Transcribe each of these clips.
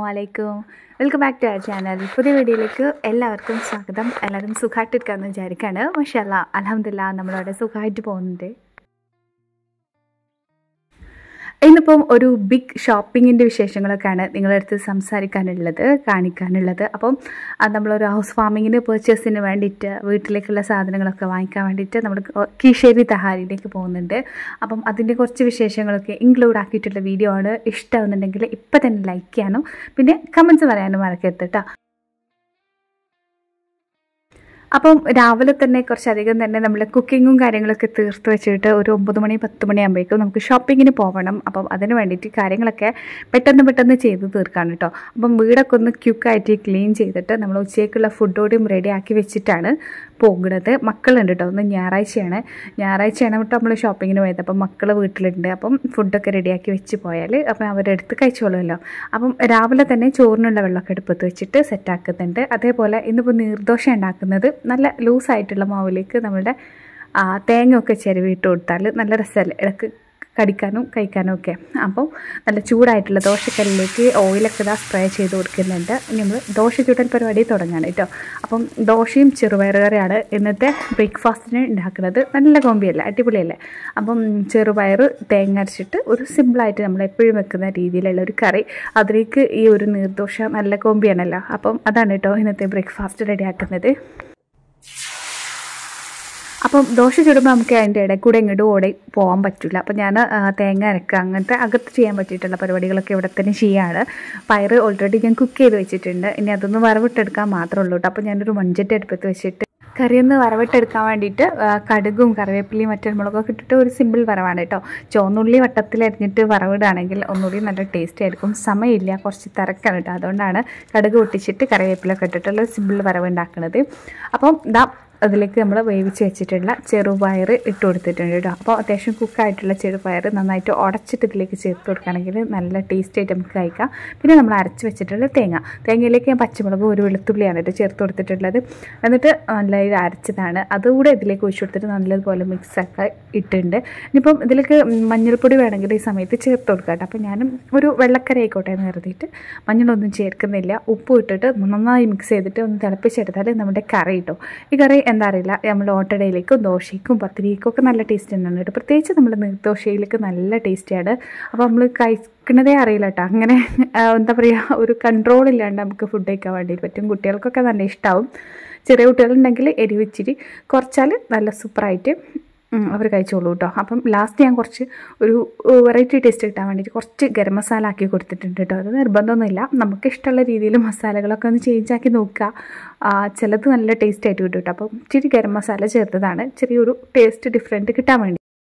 വലൈക്കും welcome back to our channel പുതിയ വീഡിയോയിലേക്ക് എല്ലാവർക്കും സ്വാഗതം എല്ലാവരും സുഖമായിട്ടിരിക്കാമെന്ന് വിചാരിക്കുകയാണ് മഷല്ല അലഹമില്ല നമ്മളവിടെ സുഖമായിട്ട് പോകുന്നുണ്ട് ഇന്നിപ്പം ഒരു ബിഗ് ഷോപ്പിങ്ങിൻ്റെ വിശേഷങ്ങളൊക്കെയാണ് നിങ്ങളുടെ അടുത്ത് സംസാരിക്കാനുള്ളത് കാണിക്കാനുള്ളത് അപ്പം അത് നമ്മളൊരു ഹൗസ് ഫാമിങ്ങിന് പർച്ചേസിന് വേണ്ടിയിട്ട് വീട്ടിലേക്കുള്ള സാധനങ്ങളൊക്കെ വാങ്ങിക്കാൻ വേണ്ടിയിട്ട് നമ്മൾ കീശേരി തഹാരിയിലേക്ക് പോകുന്നുണ്ട് അപ്പം അതിൻ്റെ കുറച്ച് വിശേഷങ്ങളൊക്കെ ഇൻക്ലൂഡ് ആക്കിയിട്ടുള്ള വീഡിയോ ആണ് ഇഷ്ടമാവുന്നുണ്ടെങ്കിൽ ഇപ്പം തന്നെ ലൈക്ക് ചെയ്യാനും പിന്നെ കമൻസ് പറയാനും മറക്കരുത് കേട്ടോ അപ്പം രാവിലെ തന്നെ കുറച്ചധികം തന്നെ നമ്മൾ കുക്കിങ്ങും കാര്യങ്ങളൊക്കെ തീർത്ത് വെച്ചിട്ട് ഒരു ഒമ്പത് മണി പത്ത് മണിയാകുമ്പോഴേക്കും നമുക്ക് ഷോപ്പിങ്ങിന് പോകണം അപ്പം അതിന് വേണ്ടിയിട്ട് കാര്യങ്ങളൊക്കെ പെട്ടെന്ന് പെട്ടെന്ന് ചെയ്ത് തീർക്കാണ് കേട്ടോ അപ്പം വീടൊക്കെ ഒന്ന് ക്യുക്കായിട്ട് ക്ലീൻ ചെയ്തിട്ട് നമ്മൾ ഉച്ചയ്ക്കുള്ള ഫുഡോടും റെഡി ആക്കി വെച്ചിട്ടാണ് പോകുന്നത് മക്കളുണ്ട് കേട്ടോ ഒന്ന് ഞായറാഴ്ചയാണ് ഞായറാഴ്ചയാണ് കേട്ടോ നമ്മൾ ഷോപ്പിങ്ങിന് പോയത് അപ്പം മക്കൾ വീട്ടിലുണ്ട് അപ്പം ഫുഡൊക്കെ റെഡിയാക്കി വെച്ച് പോയാൽ അപ്പം അവരെടുത്ത് കഴിച്ചോളുമല്ലോ അപ്പം രാവിലെ തന്നെ ചോറിനുള്ള വെള്ളമൊക്കെ അടുപ്പത്ത് വെച്ചിട്ട് സെറ്റാക്കുന്നുണ്ട് അതേപോലെ ഇന്നിപ്പോൾ നീർദോശ ഉണ്ടാക്കുന്നത് നല്ല ലൂസായിട്ടുള്ള മാവിലേക്ക് നമ്മളുടെ തേങ്ങ ഒക്കെ ചിരവിയിട്ട് കൊടുത്താൽ നല്ല രസമല്ലേ ഇടക്ക് കടിക്കാനും കഴിക്കാനും ഒക്കെ അപ്പം നല്ല ചൂടായിട്ടുള്ള ദോശക്കല്ലിലേക്ക് ഓയിലൊക്കെ ഇതാ സ്പ്രേ ചെയ്ത് കൊടുക്കുന്നുണ്ട് ഇനി നമ്മൾ ദോശ ചുടൽ പരിപാടി തുടങ്ങാണ് കേട്ടോ അപ്പം ദോശയും ചെറുപയർ കറിയാണ് ഇന്നത്തെ ബ്രേക്ക്ഫാസ്റ്റിന് ഉണ്ടാക്കുന്നത് നല്ല കോമ്പിയല്ലേ അടിപൊളിയല്ലേ അപ്പം ചെറുപയർ തേങ്ങ അരച്ചിട്ട് ഒരു സിമ്പിളായിട്ട് നമ്മൾ എപ്പോഴും വെക്കുന്ന രീതിയിലുള്ള ഒരു കറി അതിലേക്ക് ഈ ഒരു നീർദോശ നല്ല കോമ്പിയാണല്ലോ അപ്പം അതാണ് കേട്ടോ ഇന്നത്തെ ബ്രേക്ക്ഫാസ്റ്റ് റെഡിയാക്കുന്നത് അപ്പം ദോശ ചുടുമ്പോൾ നമുക്ക് അതിൻ്റെ ഇടയിൽ കൂടെ ഇങ്ങോട്ട് ഓടി പോകാൻ പറ്റില്ല അപ്പം ഞാൻ തേങ്ങ അരക്കുക അങ്ങനത്തെ അകത്ത് ചെയ്യാൻ പറ്റിയിട്ടുള്ള പരിപാടികളൊക്കെ ഇവിടെ തന്നെ ചെയ്യാണ് പയർ ഓൾറെഡി ഞാൻ കുക്ക് ചെയ്ത് വെച്ചിട്ടുണ്ട് ഇനി അതൊന്ന് വറവിട്ടെടുക്കാൻ മാത്രമേ ഉള്ളൂ കേട്ടോ അപ്പം ഞാനൊരു മഞ്ചട്ടി അടുപ്പത്ത് വെച്ചിട്ട് കറിയൊന്ന് വറവിട്ടെടുക്കാൻ വേണ്ടിയിട്ട് കടുകും കറിവേപ്പിലയും മറ്റൊരുമുളകൊക്കെ ഇട്ടിട്ട് ഒരു സിമ്പിൾ വറവാണ് കേട്ടോ ചുവന്നുള്ളി വട്ടത്തിൽ അരിഞ്ഞിട്ട് വറവിടുകയാണെങ്കിൽ ഒന്നുകൂടി നല്ല ടേസ്റ്റ് ആയിരിക്കും സമയമില്ല കുറച്ച് തിരക്കാണ് കേട്ടോ അതുകൊണ്ടാണ് കടുക് പൊട്ടിച്ചിട്ട് കറിവേപ്പിലൊക്കെ ഇട്ടിട്ടുള്ള സിമ്പിൾ വറവ് ഉണ്ടാക്കുന്നത് അപ്പം ഇതാ അതിലേക്ക് നമ്മൾ വേവിച്ച് വെച്ചിട്ടുള്ള ചെറുപയർ ഇട്ട് കൊടുത്തിട്ടുണ്ട് കേട്ടോ അപ്പോൾ അത്യാവശ്യം കുക്കായിട്ടുള്ള ചെറുപയർ നന്നായിട്ട് ഉടച്ചിട്ട് ഇതിലേക്ക് ചേർത്ത് കൊടുക്കുകയാണെങ്കിൽ നല്ല ടേസ്റ്റ് ആയിട്ട് നമുക്ക് കഴിക്കാം പിന്നെ നമ്മൾ അരച്ച് വെച്ചിട്ടുള്ള തേങ്ങ തേങ്ങയിലേക്ക് ഞാൻ പച്ചമുളക് ഒരു വെളുത്തുള്ളിയാണ് കേട്ടോ ചേർത്ത് കൊടുത്തിട്ടുള്ളത് എന്നിട്ട് നല്ല ഇത് അരച്ചതാണ് അതുകൂടെ ഇതിലേക്ക് ഒഴിച്ചു കൊടുത്തിട്ട് നല്ലതുപോലെ മിക്സാക്കി ഇട്ടിട്ടുണ്ട് ഇനിയിപ്പം ഇതിലേക്ക് മഞ്ഞൾപ്പൊടി വേണമെങ്കിൽ ഈ സമയത്ത് ചേർത്ത് കൊടുക്കാം കേട്ടോ അപ്പോൾ ഞാനും ഒരു വെള്ളക്കറി ആയിക്കോട്ടെ എന്ന് കരുതിയിട്ട് മഞ്ഞളൊന്നും ചേർക്കുന്നില്ല ഉപ്പ് ഇട്ടിട്ട് നന്നായി മിക്സ് ചെയ്തിട്ട് ഒന്ന് തിളപ്പിച്ചെടുത്താൽ നമ്മുടെ കറി കിട്ടും ഈ കറി എന്താ അറിയില്ല നമ്മൾ ഓട്ടടയിലേക്കും ദോശയ്ക്കും പത്തിരിക്കും ഒക്കെ നല്ല ടേസ്റ്റ് തന്നെയാണ് കേട്ടോ പ്രത്യേകിച്ച് നമ്മൾ നീർദോശയിലേക്ക് നല്ല ടേസ്റ്റിയാണ് അപ്പോൾ നമ്മൾ കഴിക്കുന്നതേ അറിയില്ല കേട്ടോ അങ്ങനെ എന്താ പറയുക ഒരു കൺട്രോൾ ഇല്ലാണ്ട് നമുക്ക് ഫുഡ് കഴിക്കാൻ വേണ്ടി പറ്റും കുട്ടികൾക്കൊക്കെ നല്ല ഇഷ്ടമാവും ചെറിയ കുട്ടികളുണ്ടെങ്കിൽ എരിവിച്ചിരി കുറച്ചാൽ നല്ല സൂപ്പറായിട്ട് അവർ കഴിച്ചോളൂ കേട്ടോ അപ്പം ലാസ്റ്റ് ഞാൻ കുറച്ച് ഒരു വെറൈറ്റി ടേസ്റ്റ് കിട്ടാൻ വേണ്ടിയിട്ട് കുറച്ച് ഗരം മസാല ആക്കി കൊടുത്തിട്ടുണ്ട് കേട്ടോ അത് നിർബന്ധമൊന്നുമില്ല നമുക്ക് ഇഷ്ടമുള്ള രീതിയിൽ മസാലകളൊക്കെ ഒന്ന് ചേഞ്ച് ആക്കി നോക്കുക ചിലത് നല്ല ടേസ്റ്റ് ആയിട്ട് കിട്ടും കേട്ടോ അപ്പം ഇച്ചിരി ഗരം മസാല ചേർത്തതാണ് ചെറിയൊരു ടേസ്റ്റ് ഡിഫറെൻറ്റ് കിട്ടാൻ വേണ്ടി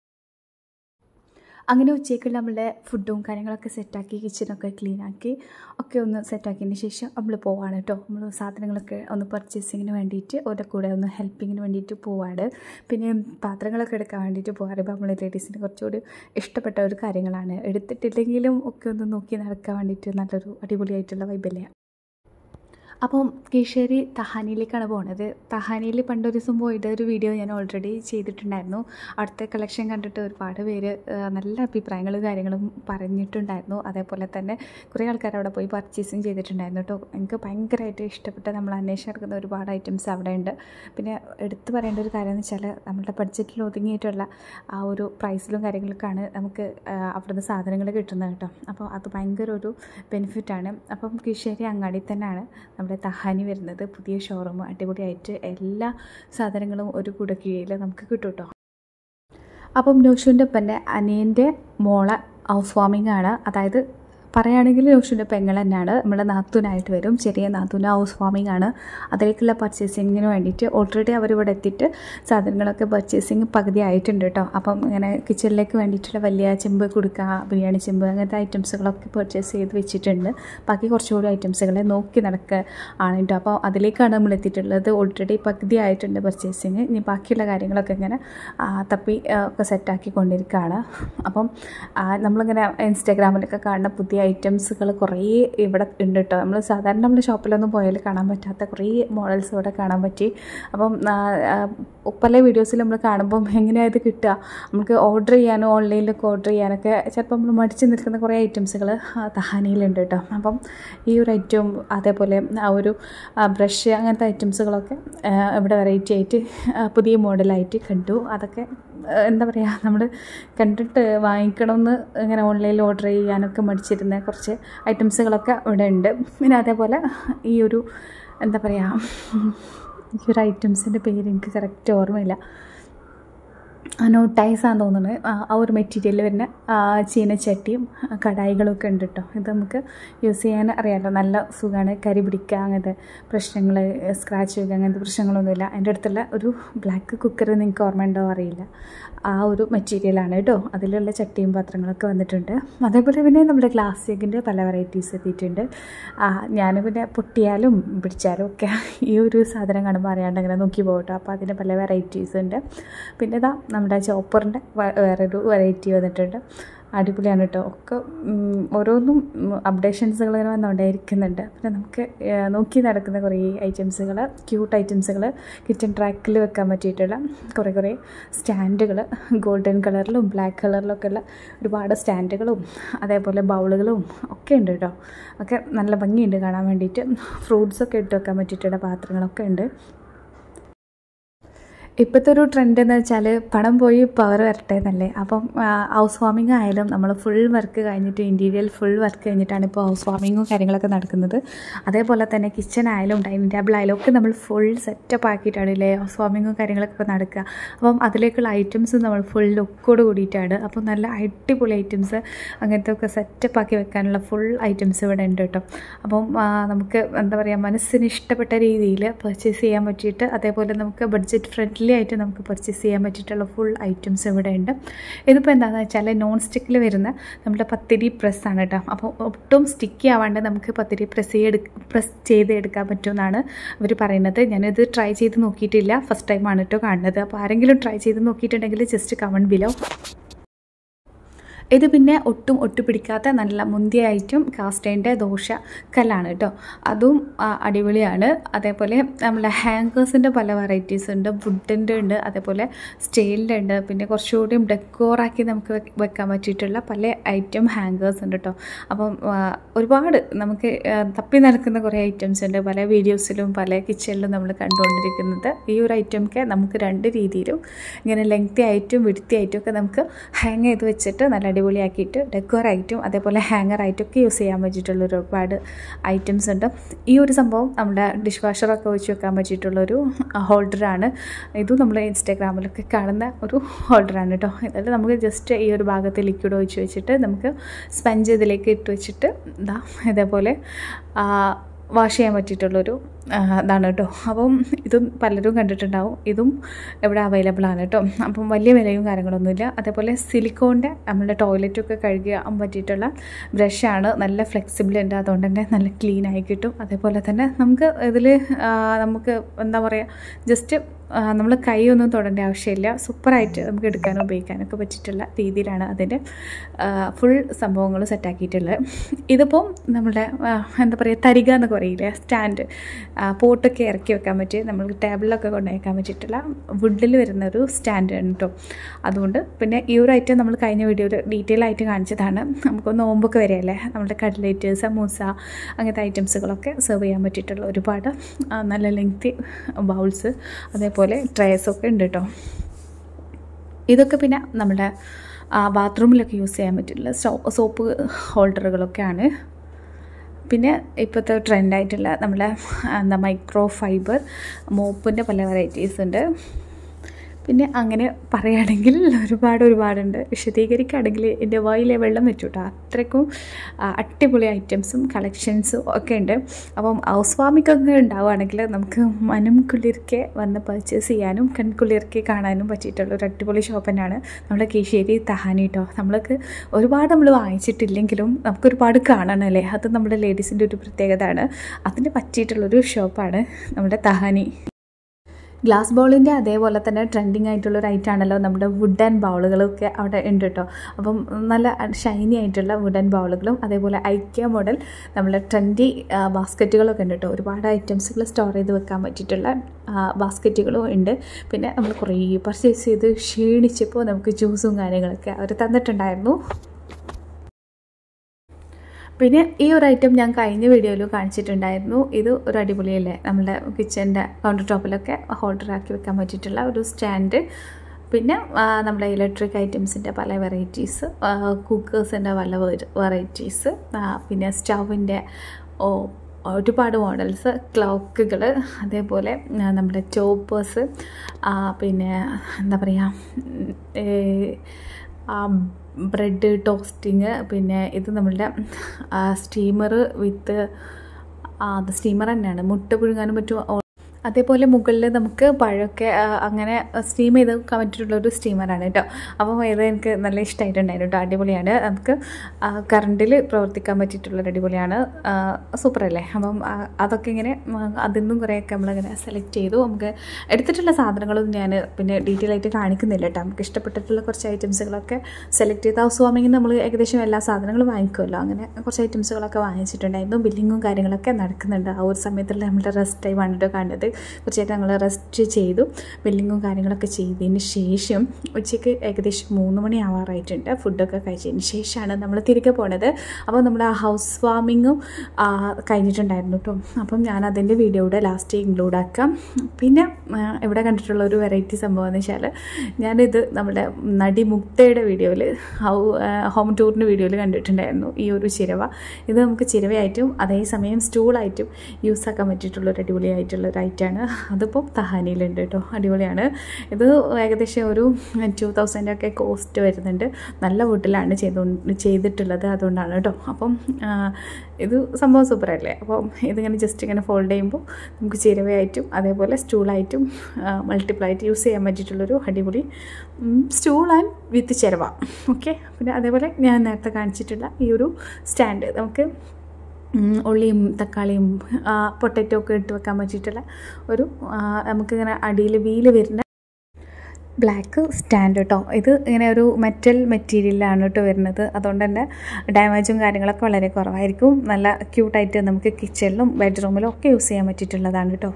അങ്ങനെ ഉച്ചയ്ക്കുള്ള നമ്മളുടെ ഫുഡും കാര്യങ്ങളൊക്കെ സെറ്റാക്കി കിച്ചണൊക്കെ ക്ലീനാക്കി ഒക്കെ ഒന്ന് സെറ്റാക്കിയതിന് ശേഷം നമ്മൾ പോവാണ് കേട്ടോ നമ്മൾ സാധനങ്ങളൊക്കെ ഒന്ന് പർച്ചേസിങ്ങിന് വേണ്ടിയിട്ട് ഓരോ കൂടെ ഒന്ന് ഹെൽപ്പിങ്ങിന് വേണ്ടിയിട്ട് പോവാണ് പിന്നെ പാത്രങ്ങളൊക്കെ എടുക്കാൻ വേണ്ടിയിട്ട് പോകാറുമ്പോൾ നമ്മൾ ലേഡീസിന് കുറച്ചുകൂടി ഇഷ്ടപ്പെട്ട ഒരു കാര്യങ്ങളാണ് എടുത്തിട്ടില്ലെങ്കിലും ഒക്കെ ഒന്ന് നോക്കി നടക്കാൻ വേണ്ടിയിട്ട് നല്ലൊരു അടിപൊളിയായിട്ടുള്ള വൈബല്ലേ അപ്പം കീശേരി തഹാനിയിലേക്കാണ് പോണത് തഹാനിയിൽ പണ്ടൊരു ദിവസം പോയിട്ട് ഒരു വീഡിയോ ഞാൻ ഓൾറെഡി ചെയ്തിട്ടുണ്ടായിരുന്നു അടുത്ത കളക്ഷൻ കണ്ടിട്ട് ഒരുപാട് പേര് നല്ല അഭിപ്രായങ്ങളും കാര്യങ്ങളും പറഞ്ഞിട്ടുണ്ടായിരുന്നു അതേപോലെ തന്നെ കുറേ ആൾക്കാർ അവിടെ പോയി പർച്ചേസിങ് ചെയ്തിട്ടുണ്ടായിരുന്നു കേട്ടോ എനിക്ക് ഭയങ്കരമായിട്ട് ഇഷ്ടപ്പെട്ട നമ്മൾ അന്വേഷിച്ച് നടക്കുന്ന ഒരുപാട് ഐറ്റംസ് അവിടെ ഉണ്ട് പിന്നെ എടുത്തു പറയേണ്ട ഒരു കാര്യം എന്ന് വെച്ചാൽ നമ്മുടെ ബഡ്ജറ്റിൽ ഒതുങ്ങിയിട്ടുള്ള ആ ഒരു പ്രൈസിലും കാര്യങ്ങളൊക്കെയാണ് നമുക്ക് അവിടുന്ന് സാധനങ്ങൾ കിട്ടുന്നത് കേട്ടോ അപ്പോൾ അത് ഭയങ്കര ഒരു ബെനിഫിറ്റാണ് അപ്പം കീശേരി അങ്ങാടി തന്നെയാണ് നമ്മുടെ തഹാനി വരുന്നത് പുതിയ ഷോറൂം അടിപൊളിയായിട്ട് എല്ലാ സാധനങ്ങളും ഒരു കുട കീഴിൽ നമുക്ക് കിട്ടും കേട്ടോ അപ്പം നോഷുവിൻ്റെ ഒപ്പൻ്റെ അനിയൻ്റെ മോളെ ഹൗസ് വാമിംഗ് ആണ് അതായത് പറയുകയാണെങ്കിൽ നോഷുവിൻ്റെ പെങ്ങൾ തന്നെയാണ് നമ്മുടെ നാത്തൂനായിട്ട് വരും ചെറിയ നാത്തൂന് ഹൗസ് വാമിംഗ് ആണ് അതിലേക്കുള്ള പർച്ചേസിങ്ങിന് വേണ്ടിയിട്ട് ഓൾറെഡി അവരിവിടെ എത്തിയിട്ട് സാധനങ്ങളൊക്കെ പർച്ചേസിങ് പകുതി ആയിട്ടുണ്ട് കേട്ടോ അപ്പം ഇങ്ങനെ കിച്ചണിലേക്ക് വേണ്ടിയിട്ടുള്ള വലിയ ചെമ്പ് കൊടുക്കുക ബിരിയാണി ചെമ്പ് അങ്ങനത്തെ ഐറ്റംസുകളൊക്കെ പർച്ചേസ് ചെയ്ത് വെച്ചിട്ടുണ്ട് ബാക്കി കുറച്ചുകൂടി ഐറ്റംസുകളെ നോക്കി നടക്കുക ആണ് കേട്ടോ അപ്പോൾ അതിലേക്കാണ് നമ്മൾ എത്തിയിട്ടുള്ളത് ഓൾറെഡി പകുതി ആയിട്ടുണ്ട് പർച്ചേസിങ് ഇനി ബാക്കിയുള്ള കാര്യങ്ങളൊക്കെ ഇങ്ങനെ തപ്പി ഒക്കെ സെറ്റാക്കി കൊണ്ടിരിക്കുകയാണ് അപ്പം നമ്മളിങ്ങനെ ഇൻസ്റ്റാഗ്രാമിലൊക്കെ കാണുന്ന പുതിയ ഐറ്റംസുകൾ കുറേ ഇവിടെ ഉണ്ട് കേട്ടോ നമ്മൾ സാധാരണ നമ്മൾ ഷോപ്പിലൊന്നും പോയാൽ കാണാൻ പറ്റാത്ത കുറേ മോഡൽസ് ഇവിടെ കാണാൻ പറ്റി അപ്പം ആ, ആ, പല വീഡിയോസിൽ നമ്മൾ കാണുമ്പം എങ്ങനെയാണ് ഇത് കിട്ടുക നമുക്ക് ഓർഡർ ചെയ്യാനോ ഓൺലൈനിലൊക്കെ ഓർഡർ ചെയ്യാനൊക്കെ ചിലപ്പോൾ നമ്മൾ മടിച്ച് നിൽക്കുന്ന കുറേ ഐറ്റംസുകൾ തഹാനിയിലുണ്ട് കേട്ടോ അപ്പം ഈ ഒരു ഐറ്റവും അതേപോലെ ആ ഒരു ബ്രഷ് അങ്ങനത്തെ ഐറ്റംസുകളൊക്കെ ആ, ഇവിടെ വെറൈറ്റി ആയിട്ട് ആ, പുതിയ മോഡലായിട്ട് കണ്ടു അതൊക്കെ ആ, എന്താ പറയുക നമ്മൾ കണ്ടിട്ട് വാങ്ങിക്കണമെന്ന് ഇങ്ങനെ ഓൺലൈനിൽ ഓർഡർ ചെയ്യാനൊക്കെ മടിച്ചിരുന്ന കുറച്ച് ഐറ്റംസുകളൊക്കെ ഇവിടെ ഉണ്ട് പിന്നെ അതേപോലെ ഈ ഒരു എന്താ പറയുക ഈ ഒരു ഐറ്റംസിൻ്റെ പേര് എനിക്ക് കറക്റ്റ് ഓർമ്മയില്ല നോട്ടൈസാന്ന് തോന്നുന്നത് ആ ആ ഒരു മെറ്റീരിയൽ വരുന്ന ആ, ചീനച്ചട്ടിയും ആ, കടായികളൊക്കെ ഉണ്ട് കേട്ടോ ഇത് നമുക്ക് യൂസ് ചെയ്യാൻ അറിയാമല്ലോ നല്ല സുഖമാണ് കരി പിടിക്കുക അങ്ങനത്തെ പ്രശ്നങ്ങൾ സ്ക്രാച്ച് വരിക അങ്ങനത്തെ പ്രശ്നങ്ങളൊന്നുമില്ല എൻ്റെ അടുത്തുള്ള ഒരു ബ്ലാക്ക് കുക്കർ നിങ്ങൾക്ക് ഓർമ്മ ഉണ്ടോ അറിയില്ല ആ ഒരു മെറ്റീരിയലാണ് കേട്ടോ അതിലുള്ള ചട്ടിയും പാത്രങ്ങളൊക്കെ വന്നിട്ടുണ്ട് അതേപോലെ പിന്നെ നമ്മുടെ ഗ്ലാസ് ജഗിൻ്റെ പല വെറൈറ്റീസ് എത്തിയിട്ടുണ്ട് ആ, ഞാൻ പിന്നെ പൊട്ടിയാലും പിടിച്ചാലും ഒക്കെ ഈ ഒരു സാധനം കാണുമ്പോൾ അറിയാണ്ട് അങ്ങനെ നോക്കി പോകട്ടോ അപ്പോൾ അതിൻ്റെ പല വെറൈറ്റീസ് ഉണ്ട് പിന്നെ ഇതാ നമ്മുടെ ചോപ്പറിൻ്റെ വേറൊരു വെറൈറ്റി വന്നിട്ടുണ്ട് അടിപൊളിയാണ് കേട്ടോ ഒക്കെ ഉം, ഓരോന്നും അപ്ഡേഷൻസുകൾ ഇങ്ങനെ വന്നുകൊണ്ടേയിരിക്കുന്നുണ്ട് പിന്നെ നമുക്ക് ആ, നോക്കി നടക്കുന്ന കുറേ ഐറ്റംസുകൾ ക്യൂട്ട് ഐറ്റംസുകൾ കിച്ചൺ ട്രാക്കിൽ വെക്കാൻ പറ്റിയിട്ടുള്ള കുറേ കുറേ സ്റ്റാൻഡുകൾ ഗോൾഡൻ കളറിലും ബ്ലാക്ക് കളറിലൊക്കെ ഉള്ള ഒരുപാട് സ്റ്റാൻഡുകളും അതേപോലെ ബൗളുകളും ഒക്കെ ഉണ്ട് കേട്ടോ ഒക്കെ നല്ല ഭംഗിയുണ്ട് കാണാൻ വേണ്ടിയിട്ട് ഫ്രൂട്ട്സൊക്കെ ഇട്ട് വെക്കാൻ പറ്റിയിട്ടുള്ള പാത്രങ്ങളൊക്കെ ഉണ്ട് ഇപ്പോഴത്തെ ഒരു ട്രെൻഡ് എന്ന് വെച്ചാൽ പണം പോയി പവർ വരട്ടെ എന്നല്ലേ അപ്പം ഹൗസ് വാമിംഗ് ആയാലും നമ്മൾ ഫുൾ വർക്ക് കഴിഞ്ഞിട്ട് ഇൻറ്റീരിയൽ ഫുൾ വർക്ക് കഴിഞ്ഞിട്ടാണ് ഇപ്പോൾ ഹൗസ് വാമിങ്ങും കാര്യങ്ങളൊക്കെ നടക്കുന്നത് അതേപോലെ തന്നെ കിച്ചൺ ആയാലും ഡൈനിങ് ടേബിൾ ആയാലും ഒക്കെ നമ്മൾ ഫുൾ സെറ്റപ്പ് ആക്കിയിട്ടാണ് ഇല്ലേ ഹൗസ് വാമിങ്ങും കാര്യങ്ങളൊക്കെ ഇപ്പോൾ നടക്കുക അപ്പം അതിലേക്കുള്ള ഐറ്റംസ് നമ്മൾ ഫുൾ ലുക്കോട് കൂടിയിട്ടാണ് അപ്പം നല്ല അടിപൊളി ഐറ്റംസ് അങ്ങനത്തെ ഒക്കെ സെറ്റപ്പ് ആക്കി വെക്കാനുള്ള ഫുൾ ഐറ്റംസ് ഇവിടെ ഉണ്ട് കേട്ടോ അപ്പം ആ, നമുക്ക് എന്താ പറയുക മനസ്സിന് ഇഷ്ടപ്പെട്ട രീതിയിൽ പർച്ചേസ് ചെയ്യാൻ പറ്റിയിട്ട് അതേപോലെ നമുക്ക് ബഡ്ജറ്റ് ഫ്രണ്ട്ലി ആയിട്ട് നമുക്ക് പർച്ചേസ് ചെയ്യാൻ പറ്റിയിട്ടുള്ള ഫുൾ ഐറ്റംസ് ഇവിടെ ഉണ്ട് ഇതിപ്പോൾ എന്താണെന്ന് വെച്ചാൽ നോൺ സ്റ്റിക്കിൽ വരുന്ന നമ്മുടെ പത്തിരി പ്രസ്സാണ് കേട്ടോ അപ്പോൾ ഒട്ടും സ്റ്റിക്കി ആവാണ്ട് നമുക്ക് പത്തിരി പ്രസ് ചെയ്ത് പ്രസ് ചെയ്ത് എടുക്കാൻ പറ്റുമെന്നാണ് അവർ പറയുന്നത് ഞാനിത് ട്രൈ ചെയ്ത് നോക്കിയിട്ടില്ല ഫസ്റ്റ് ടൈമാണ് കേട്ടോ കാണുന്നത് അപ്പോൾ ആരെങ്കിലും ട്രൈ ചെയ്ത് നോക്കിയിട്ടുണ്ടെങ്കിൽ ജസ്റ്റ് കമൻറ്റ് ബിലോ ഇത് പിന്നെ ഒട്ടും ഒട്ടുപിടിക്കാത്ത നല്ല മുന്തിയ ഐറ്റം കാസ്റ്റൈൻ്റെ ദോശ കല്ലാണ് കേട്ടോ അതും ആ, അടിപൊളിയാണ് അതേപോലെ നമ്മളെ ഹാങ്കേഴ്സിൻ്റെ പല വെറൈറ്റീസ് ഉണ്ട് വുഡിൻ്റെ ഉണ്ട് അതേപോലെ സ്റ്റീലിൻ്റെ ഉണ്ട് പിന്നെ കുറച്ചുകൂടിയും ഡെക്കോറാക്കി നമുക്ക് വെ- വെക്കാൻ പറ്റിയിട്ടുള്ള പല ഐറ്റം ഹാങ്കേഴ്സ് ഉണ്ട് കേട്ടോ അപ്പം ആ, ഒരുപാട് നമുക്ക് ആ, തപ്പി നടക്കുന്ന കുറേ ഐറ്റംസ് ഉണ്ട് പല വീഡിയോസിലും പല കിച്ചണിലും നമ്മൾ കണ്ടുകൊണ്ടിരിക്കുന്നത് ഈ ഒരു ഐറ്റമൊക്കെ നമുക്ക് രണ്ട് രീതിയിലും ഇങ്ങനെ ലെങ്തി ആയിട്ടും വിടുത്തി ആയിട്ടും ഒക്കെ നമുക്ക് ഹാങ് ചെയ്ത് വെച്ചിട്ട് നല്ല അടിപൊളിയാക്കിയിട്ട് ഡെക്കോർ ആയിട്ടും അതേപോലെ ഹാങ്ങർ ആയിട്ടൊക്കെ യൂസ് ചെയ്യാൻ പറ്റിയിട്ടുള്ള ഒരുപാട് ഐറ്റംസ് ഉണ്ട് ഈ ഒരു സംഭവം നമ്മുടെ ഡിഷ് വാഷറൊക്കെ വെച്ച് വെക്കാൻ പറ്റിയിട്ടുള്ളൊരു ഹോൾഡറാണ് ഇതും നമ്മൾ ഇൻസ്റ്റാഗ്രാമിലൊക്കെ കാണുന്ന ഒരു ഹോൾഡറാണ് കേട്ടോ ഇതിൽ നമുക്ക് ജസ്റ്റ് ഈ ഒരു ഭാഗത്ത് ലിക്വിഡ് ഒഴിച്ച് വെച്ചിട്ട് നമുക്ക് സ്പഞ്ച് ഇതിലേക്ക് ഇട്ട് വെച്ചിട്ട് ഇതാ ഇതേപോലെ വാഷ് ചെയ്യാൻ പറ്റിയിട്ടുള്ളൊരു ആ, ഇതാണ് കേട്ടോ അപ്പം ഇതും പലരും കണ്ടിട്ടുണ്ടാവും ഇതും ഇവിടെ അവൈലബിൾ ആണ് കേട്ടോ അപ്പം വലിയ വിലയും കാര്യങ്ങളൊന്നുമില്ല അതേപോലെ സിലിക്കോണിൻ്റെ നമ്മുടെ ടോയ്ലറ്റൊക്കെ കഴുകാൻ പറ്റിയിട്ടുള്ള ബ്രഷാണ് നല്ല ഫ്ലെക്സിബിൾ ഉണ്ട് അതുകൊണ്ട് തന്നെ നല്ല ക്ലീൻ ആയി കിട്ടും അതേപോലെ തന്നെ നമുക്ക് ഇതിൽ നമുക്ക് എന്താ പറയുക ജസ്റ്റ് നമ്മൾ കൈ ഒന്നും തൊടേണ്ട ആവശ്യമില്ല സൂപ്പറായിട്ട് നമുക്ക് എടുക്കാനും ഉപയോഗിക്കാനൊക്കെ പറ്റിയിട്ടുള്ള രീതിയിലാണ് അതിൻ്റെ ഫുൾ സംഭവങ്ങൾ സെറ്റാക്കിയിട്ടുള്ളത് ഇതിപ്പോൾ നമ്മുടെ ആ, എന്താ പറയുക തരിക എന്ന് പറയില്ലേ സ്റ്റാൻഡ് പോട്ടൊക്കെ ഇറക്കി വെക്കാൻ പറ്റി നമ്മൾ ടേബിളിലൊക്കെ കൊണ്ടുവയ്ക്കാൻ പറ്റിയിട്ടുള്ള വുഡിൽ വരുന്ന ഒരു സ്റ്റാൻഡ് ആണ് കേട്ടോ അതുകൊണ്ട് പിന്നെ ഈ ഒരു ഐറ്റം നമ്മൾ കഴിഞ്ഞ വീഡിയോയിൽ ഡീറ്റെയിൽ ആയിട്ട് കാണിച്ചതാണ് നമുക്ക് നോമ്പൊക്കെ വരെയല്ലേ നമ്മുടെ കട്ലേറ്റ് സമൂസ അങ്ങനത്തെ ഐറ്റംസുകളൊക്കെ സെർവ് ചെയ്യാൻ പറ്റിയിട്ടുള്ള ഒരുപാട് ആ, നല്ല ലെങ്തി ബൗൾസ് അതേപോലെ ട്രേസൊക്കെ ഉണ്ട് കേട്ടോ ഇതൊക്കെ പിന്നെ നമ്മുടെ ബാത്റൂമിലൊക്കെ യൂസ് ചെയ്യാൻ പറ്റിയിട്ടുള്ള സോ സോപ്പ് ഹോൾഡറുകളൊക്കെയാണ് പിന്നെ ഇപ്പോഴത്തെ ട്രെൻഡായിട്ടുള്ള നമ്മളെ എന്താ മൈക്രോ ഫൈബർ മോപ്പിൻ്റെ പല വെറൈറ്റീസ് ഉണ്ട് പിന്നെ അങ്ങനെ പറയുകയാണെങ്കിൽ ഒരുപാട് ഒരുപാടുണ്ട് വിശദീകരിക്കുകയാണെങ്കിൽ എൻ്റെ വായിലെ വെള്ളം വെച്ചു കേട്ടോ അത്രയ്ക്കും ആ, അടിപൊളി ഐറ്റംസും കളക്ഷൻസും ഒക്കെ ഉണ്ട് അപ്പം ഹൗസ് വാമിക്കൊക്കെ ഉണ്ടാവുകയാണെങ്കിൽ നമുക്ക് മനം കുളിർക്കെ വന്ന് പർച്ചേസ് ചെയ്യാനും കൺകുളിർക്കെ കാണാനും പറ്റിയിട്ടുള്ള ഒരു അടിപൊളി ഷോപ്പ് തന്നെയാണ് നമ്മുടെ കീശ്ശേരി തഹാനി കേട്ടോ നമ്മൾക്ക് ഒരുപാട് നമ്മൾ വാങ്ങിച്ചിട്ടില്ലെങ്കിലും നമുക്ക് ഒരുപാട് കാണണമല്ലേ അത് നമ്മുടെ ലേഡീസിൻ്റെ ഒരു പ്രത്യേകതയാണ് അതിന് പറ്റിയിട്ടുള്ളൊരു ഷോപ്പാണ് നമ്മുടെ തഹാനി ഗ്ലാസ് ബൗളിൻ്റെ അതേപോലെ തന്നെ ട്രെൻഡിങ് ആയിട്ടുള്ള ഒരു ഐറ്റം ആണല്ലോ നമ്മുടെ വുഡൻ ബൗളുകളൊക്കെ അവിടെ ഉണ്ട് കേട്ടോ അപ്പം നല്ല ഷൈനി ആയിട്ടുള്ള വുഡൻ ബൗളുകളും അതേപോലെ ഐക്യ മോഡൽ നമ്മളെ ട്രെൻഡി ബാസ്ക്കറ്റുകളൊക്കെ ഉണ്ട് കേട്ടോ ഒരുപാട് ഐറ്റംസുകൾ സ്റ്റോർ ചെയ്ത് വെക്കാൻ പറ്റിയിട്ടുള്ള ബാസ്ക്കറ്റുകളും ഉണ്ട് പിന്നെ നമ്മൾ കുറേ പർച്ചേസ് ചെയ്ത് ക്ഷീണിച്ചപ്പോൾ നമുക്ക് ജ്യൂസും കാര്യങ്ങളൊക്കെ അവർ തന്നിട്ടുണ്ടായിരുന്നു പിന്നെ ഈ ഒരു ഐറ്റം ഞാൻ കഴിഞ്ഞ വീഡിയോയിൽ കാണിച്ചിട്ടുണ്ടായിരുന്നു ഇത് ഒരു അടിപൊളിയല്ലേ നമ്മുടെ കിച്ചൻ്റെ കൗണ്ടർ ടോപ്പിലൊക്കെ ഹോൾഡർ ആക്കി വെക്കാൻ പറ്റിയിട്ടുള്ള ഒരു സ്റ്റാൻഡ് പിന്നെ നമ്മുടെ ഇലക്ട്രിക് ഐറ്റംസിൻ്റെ പല വെറൈറ്റീസ് കുക്കേഴ്സിൻ്റെ പല വെറൈറ്റീസ് പിന്നെ സ്റ്റൗവിൻ്റെ ഒരുപാട് മോഡൽസ് ക്ലോക്കുകൾ അതേപോലെ നമ്മുടെ ചോപ്പേഴ്സ് പിന്നെ എന്താ പറയുക ബ്രെഡ് ടോസ്റ്റിങ് പിന്നെ ഇത് നമ്മളുടെ സ്റ്റീമർ വിത്ത് അത് സ്റ്റീമർ തന്നെയാണ് മുട്ട പുഴുങ്ങാനും പറ്റും അതേപോലെ മുകളിൽ നമുക്ക് പഴമൊക്കെ അങ്ങനെ സ്റ്റീം ചെയ്ത് വെക്കാൻ പറ്റിയിട്ടുള്ളൊരു സ്റ്റീമറാണ് കേട്ടോ അപ്പം ഇത് എനിക്ക് നല്ല ഇഷ്ടമായിട്ടുണ്ടായിരുന്നു കേട്ടോ അടിപൊളിയാണ് നമുക്ക് കറണ്ടിൽ പ്രവർത്തിക്കാൻ പറ്റിയിട്ടുള്ളൊരു അടിപൊളിയാണ് സൂപ്പറല്ലേ അപ്പം അതൊക്കെ ഇങ്ങനെ അതിൽ നിന്നും കുറേയൊക്കെ നമ്മളിങ്ങനെ സെലക്ട് ചെയ്തു നമുക്ക് എടുത്തിട്ടുള്ള സാധനങ്ങളൊന്നും ഞാൻ പിന്നെ ഡീറ്റെയിൽ ആയിട്ട് കാണിക്കുന്നില്ല കേട്ടോ നമുക്ക് ഇഷ്ടപ്പെട്ടിട്ടുള്ള കുറച്ച് ഐറ്റംസുകളൊക്കെ സെലക്ട് ചെയ്ത് ഹൗസ് വാമിങ്ങിന് നമ്മൾ ഏകദേശം എല്ലാ സാധനങ്ങളും വാങ്ങിക്കുമല്ലോ അങ്ങനെ കുറച്ച് ഐറ്റംസുകളൊക്കെ വാങ്ങിച്ചിട്ടുണ്ടായിരുന്നു ബില്ലിങ്ങും കാര്യങ്ങളൊക്കെ നടക്കുന്നുണ്ട് ആ ഒരു സമയത്തുള്ള നമ്മുടെ റെസ്റ്റ് ടൈം ആണ് കേട്ടോ കണ്ടത് കുറച്ചായിട്ട് ഞങ്ങൾ റെസ്റ്റ് ചെയ്തു ബില്ലിങ്ങും കാര്യങ്ങളൊക്കെ ചെയ്തതിന് ശേഷം ഉച്ചയ്ക്ക് ഏകദേശം മൂന്ന് മണി ആവാറായിട്ടുണ്ട് ഫുഡൊക്കെ കഴിച്ചതിന് ശേഷമാണ് നമ്മൾ തിരികെ പോണത് അപ്പോൾ നമ്മൾ ആ ഹൗസ് വാമിങ്ങും കഴിഞ്ഞിട്ടുണ്ടായിരുന്നു കേട്ടോ അപ്പം ഞാൻ അതിൻ്റെ വീഡിയോ ഇവിടെ ലാസ്റ്റ് ഇൻക്ലൂഡ് ആക്കാം പിന്നെ ഇവിടെ കണ്ടിട്ടുള്ള ഒരു വെറൈറ്റി സംഭവം എന്ന് വെച്ചാൽ ഞാനിത് നമ്മുടെ നടി മുക്തയുടെ വീഡിയോയിൽ ഹൗ ഹോം ടൂറിൻ്റെ വീഡിയോയിൽ കണ്ടിട്ടുണ്ടായിരുന്നു ഈ ഒരു ചിരവ ഇത് നമുക്ക് ചിരവയായിട്ടും അതേസമയം സ്റ്റൂളായിട്ടും യൂസ് ആക്കാൻ പറ്റിയിട്ടുള്ള ഒരു അടിപൊളിയായിട്ടുള്ള ഒരു ഐറ്റമാണ് അതിപ്പോൾ തഹാനിയിലുണ്ട് കേട്ടോ അടിപൊളിയാണ് ഇത് ഏകദേശം ഒരു ടു തൗസൻഡ് ഒക്കെ കോസ്റ്റ് വരുന്നുണ്ട് നല്ല വീട്ടിലാണ് ചെയ്തു ചെയ്തിട്ടുള്ളത് അതുകൊണ്ടാണ് കേട്ടോ അപ്പം ഇത് സംഭവം സൂപ്പറല്ലേ അപ്പം ഇതിങ്ങനെ ജസ്റ്റ് ഇങ്ങനെ ഫോൾഡ് ചെയ്യുമ്പോൾ നമുക്ക് ചിരവയായിട്ടും അതേപോലെ സ്റ്റൂളായിട്ടും മൾട്ടിപ്പിൾ ആയിട്ട് യൂസ് ചെയ്യാൻ പറ്റിയിട്ടുള്ളൊരു അടിപൊളി സ്റ്റൂൾ ആൻഡ് വിത്ത് ചിരവ ഓക്കെ പിന്നെ അതേപോലെ ഞാൻ നേരത്തെ കാണിച്ചിട്ടുള്ള ഈ ഒരു സ്റ്റാൻഡ് നമുക്ക് ഉള്ളിയും തക്കാളിയും പൊട്ടറ്റോ ഒക്കെ ഇട്ട് വെക്കാൻ പറ്റിയിട്ടുള്ള ഒരു നമുക്കിങ്ങനെ അടിയിൽ വീല് വരുന്ന ബ്ലാക്ക് സ്റ്റാൻഡ് കേട്ടോ ഇത് ഇങ്ങനെ ഒരു മെറ്റൽ മെറ്റീരിയലാണ് കേട്ടോ വരുന്നത് അതുകൊണ്ട് തന്നെ ഡാമേജും കാര്യങ്ങളൊക്കെ വളരെ കുറവായിരിക്കും നല്ല ക്യൂട്ടായിട്ട് നമുക്ക് കിച്ചണിലും ബെഡ്റൂമിലും ഒക്കെ യൂസ് ചെയ്യാൻ പറ്റിയിട്ടുള്ളതാണ് കേട്ടോ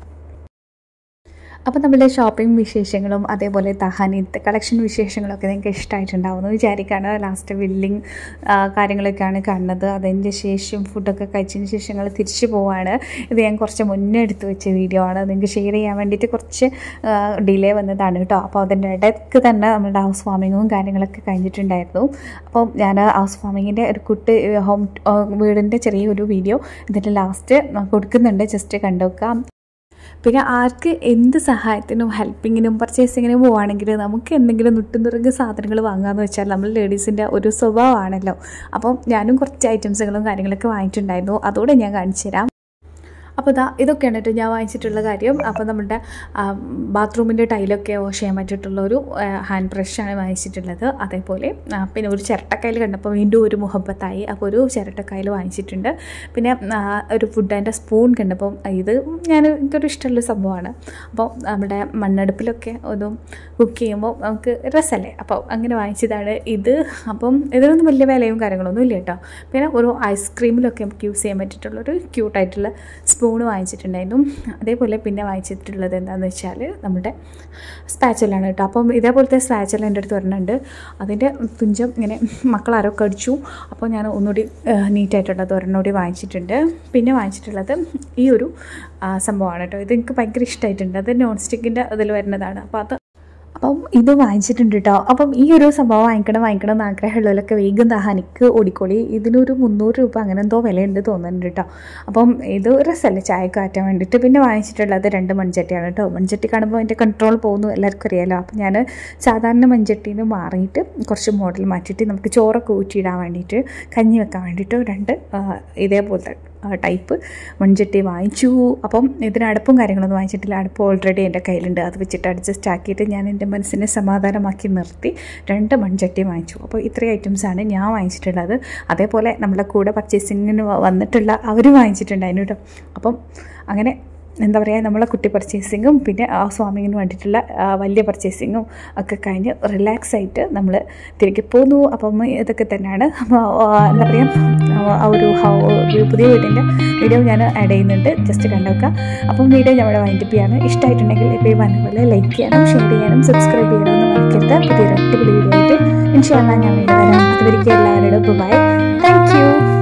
അപ്പോൾ നമ്മുടെ ഷോപ്പിംഗ് വിശേഷങ്ങളും അതേപോലെ തഹാനിത്തെ കളക്ഷൻ വിശേഷങ്ങളൊക്കെ നിങ്ങൾക്ക് ഇഷ്ടമായിട്ടുണ്ടാവുമെന്ന് വിചാരിക്കുകയാണ് ലാസ്റ്റ് ബില്ലിങ് കാര്യങ്ങളൊക്കെയാണ് കാണുന്നത് അതിൻ്റെ ശേഷം ഫുഡൊക്കെ കഴിച്ചതിന് ശേഷം ഞങ്ങൾ തിരിച്ചു പോവാണ് ഇത് ഞാൻ കുറച്ച് മുന്നേ എടുത്ത് വെച്ച വീഡിയോ ആണ് നിങ്ങൾക്ക് ഷെയർ ചെയ്യാൻ വേണ്ടിയിട്ട് കുറച്ച് ഡിലേ വന്നതാണ് കേട്ടോ അപ്പോൾ അതിൻ്റെ ഇടയ്ക്ക് തന്നെ നമ്മുടെ ഹൗസ് വാമിങ്ങും കാര്യങ്ങളൊക്കെ കഴിഞ്ഞിട്ടുണ്ടായിരുന്നു അപ്പോൾ ഞാൻ ഹൗസ് വാമിങ്ങിൻ്റെ ഒരു കുട്ടി ഹോം വീടിൻ്റെ ചെറിയൊരു വീഡിയോ ഇതിൻ്റെ ലാസ്റ്റ് കൊടുക്കുന്നുണ്ട് ജസ്റ്റ് കണ്ടുവെക്കാം പിന്നെ ആർക്ക് എന്ത് സഹായത്തിനും ഹെൽപ്പിങ്ങിനും പർച്ചേസിങ്ങിനും പോവുകയാണെങ്കിൽ നമുക്ക് എന്തെങ്കിലും നുട്ടുന്നുറുങ്ങ് സാധനങ്ങൾ വാങ്ങാമെന്ന് വെച്ചാൽ നമ്മൾ ലേഡീസിൻ്റെ ഒരു സ്വഭാവമാണല്ലോ അപ്പം ഞാനും കുറച്ച് ഐറ്റംസുകളും കാര്യങ്ങളൊക്കെ വാങ്ങിയിട്ടുണ്ടായിരുന്നു അതോടെ ഞാൻ കാണിച്ചു തരാം അപ്പോൾ ഇതാ ഇതൊക്കെയാണ് കേട്ടോ ഞാൻ വാങ്ങിച്ചിട്ടുള്ള കാര്യം അപ്പോൾ നമ്മുടെ ബാത്റൂമിൻ്റെ ടൈലൊക്കെ വാഷ് ചെയ്യാൻ പറ്റിയിട്ടുള്ള ഒരു ഹാൻഡ് ബ്രഷാണ് വാങ്ങിച്ചിട്ടുള്ളത് അതേപോലെ പിന്നെ ഒരു ചിരട്ടക്കയിൽ കണ്ടപ്പോൾ വീണ്ടും ഒരു മുഹബത്തായി അപ്പോൾ ഒരു ചിരട്ടക്കയിൽ വാങ്ങിച്ചിട്ടുണ്ട് പിന്നെ ഒരു ഫുഡ് ആൻഡ് സ്പൂൺ കണ്ടപ്പോൾ ഇത് ഞാൻ എനിക്കൊരു ഇഷ്ടമുള്ള സംഭവമാണ് അപ്പോൾ നമ്മുടെ മണ്ണടുപ്പിലൊക്കെ ഒന്ന് കുക്ക് ചെയ്യുമ്പോൾ നമുക്ക് രസമല്ലേ അപ്പോൾ അങ്ങനെ വാങ്ങിച്ചതാണ് ഇത് അപ്പം ഇതിനൊന്നും വലിയ വിലയും കാര്യങ്ങളൊന്നും ഇല്ല കേട്ടോ പിന്നെ ഒരു ഐസ്ക്രീമിലൊക്കെ നമുക്ക് യൂസ് ചെയ്യാൻ പറ്റിയിട്ടുള്ളൊരു ക്യൂട്ടായിട്ടുള്ള സ്പൂൺ വാങ്ങിച്ചിട്ടുണ്ടായിരുന്നു അതേപോലെ പിന്നെ വാങ്ങിച്ചിട്ടുള്ളത് എന്താണെന്ന് വെച്ചാൽ നമ്മുടെ സ്പാച്ചലാണ് കേട്ടോ അപ്പം ഇതേപോലത്തെ സ്പാച്ചൽ എൻ്റെ അടുത്ത് വരുന്നുണ്ട് അതിൻ്റെ തുഞ്ചം ഇങ്ങനെ മക്കളാരോ കടിച്ചു അപ്പോൾ ഞാൻ ഒന്നുകൂടി നീറ്റായിട്ടുള്ളത് ഒരെണ്ണൂടി വാങ്ങിച്ചിട്ടുണ്ട് പിന്നെ വാങ്ങിച്ചിട്ടുള്ളത് ഈ ഒരു സംഭവമാണ് കേട്ടോ ഇത് എനിക്ക് ഭയങ്കര ഇഷ്ടമായിട്ടുണ്ട് അത് നോൺ സ്റ്റിക്കിൻ്റെ അതിൽ വരുന്നതാണ് അപ്പോൾ അത് അപ്പം ഇത് വാങ്ങിച്ചിട്ടുണ്ട് കേട്ടോ അപ്പം ഈ ഒരു സംഭവം വാങ്ങിക്കണം വാങ്ങിക്കണം എന്ന് ആഗ്രഹമുള്ളവരൊക്കെ വേഗം ദാഹാനിക്ക് ഓടിക്കോളി ഇതിനൊരു മുന്നൂറ് രൂപ അങ്ങനെ എന്തോ വിലയുണ്ട് തോന്നുന്നുണ്ട് കേട്ടോ അപ്പം ഇത് രസമല്ലേ ചായ കാറ്റാൻ വേണ്ടിയിട്ട് പിന്നെ വാങ്ങിച്ചിട്ടുള്ളത് രണ്ട് മൺചട്ടിയാണ് കേട്ടോ മൺചട്ടി കാണുമ്പോൾ അതിൻ്റെ കൺട്രോൾ പോകുന്നു എല്ലാവർക്കും അറിയാമല്ലോ അപ്പം ഞാൻ സാധാരണ മൺചട്ടിയിൽ നിന്ന് മാറിയിട്ട് കുറച്ച് മോഡൽ മാറ്റിയിട്ട് നമുക്ക് ചോറൊക്കെ ഊറ്റിയിടാൻ വേണ്ടിയിട്ട് കഞ്ഞി വെക്കാൻ വേണ്ടിയിട്ട് രണ്ട് ഇതേപോലത്തെ ടൈപ്പ് മൺചട്ടി വാങ്ങിച്ചു അപ്പം ഇതിന് അടുപ്പും കാര്യങ്ങളൊന്നും വാങ്ങിച്ചിട്ടില്ല അടുപ്പ് ഓൾറെഡി എൻ്റെ കയ്യിലുണ്ട് അത് വെച്ചിട്ട് അഡ്ജസ്റ്റ് ആക്കിയിട്ട് ഞാൻ എൻ്റെ മനസ്സിനെ സമാധാനമാക്കി നിർത്തി രണ്ട് മൺചട്ടി വാങ്ങിച്ചു അപ്പോൾ ഇത്രയും ഐറ്റംസാണ് ഞാൻ വാങ്ങിച്ചിട്ടുള്ളത് അതേപോലെ നമ്മുടെ കൂടെ പർച്ചേസിങ്ങിന് വന്നിട്ടുള്ള അവർ വാങ്ങിച്ചിട്ടുണ്ടായിരുന്നു കേട്ടോ അപ്പം അങ്ങനെ എന്താ പറയുക നമ്മളെ കുട്ടി പർച്ചേസിങ്ങും പിന്നെ ആ സ്വാമിങ്ങിന് വേണ്ടിയിട്ടുള്ള ആ, വലിയ പർച്ചേസിങ്ങും ഒക്കെ കഴിഞ്ഞ് റിലാക്സ് ആയിട്ട് നമ്മൾ തിരികെ പോന്നു അപ്പം ഇതൊക്കെ തന്നെയാണ് അപ്പോൾ എന്താ പറയുക ആ ഒരു ഹൗ ഒരു പുതിയ വീടിൻ്റെ വീഡിയോ ഞാൻ ആഡ് ചെയ്യുന്നുണ്ട് ജസ്റ്റ് കണ്ടുവെക്കുക അപ്പം വീഡിയോ ഞങ്ങളുടെ വൈൻഡപ്പ് ചെയ്യാണ് ഇഷ്ടമായിട്ടുണ്ടെങ്കിൽ ഇപ്പോൾ ഈ പറഞ്ഞ പോലെ ലൈക്ക് ചെയ്യണം ഷെയർ ചെയ്യാനും സബ്സ്ക്രൈബ് ചെയ്യണമെന്ന് മറക്കരുത് പുതിയൊരു അടിപൊളി വീഡിയോ ആയിട്ട് ഇൻഷാല്ല ഞാൻ വീണ്ടും വരാം അതുവരെയ്ക്കും എല്ലാവരോടും ബൈ താങ്ക് യു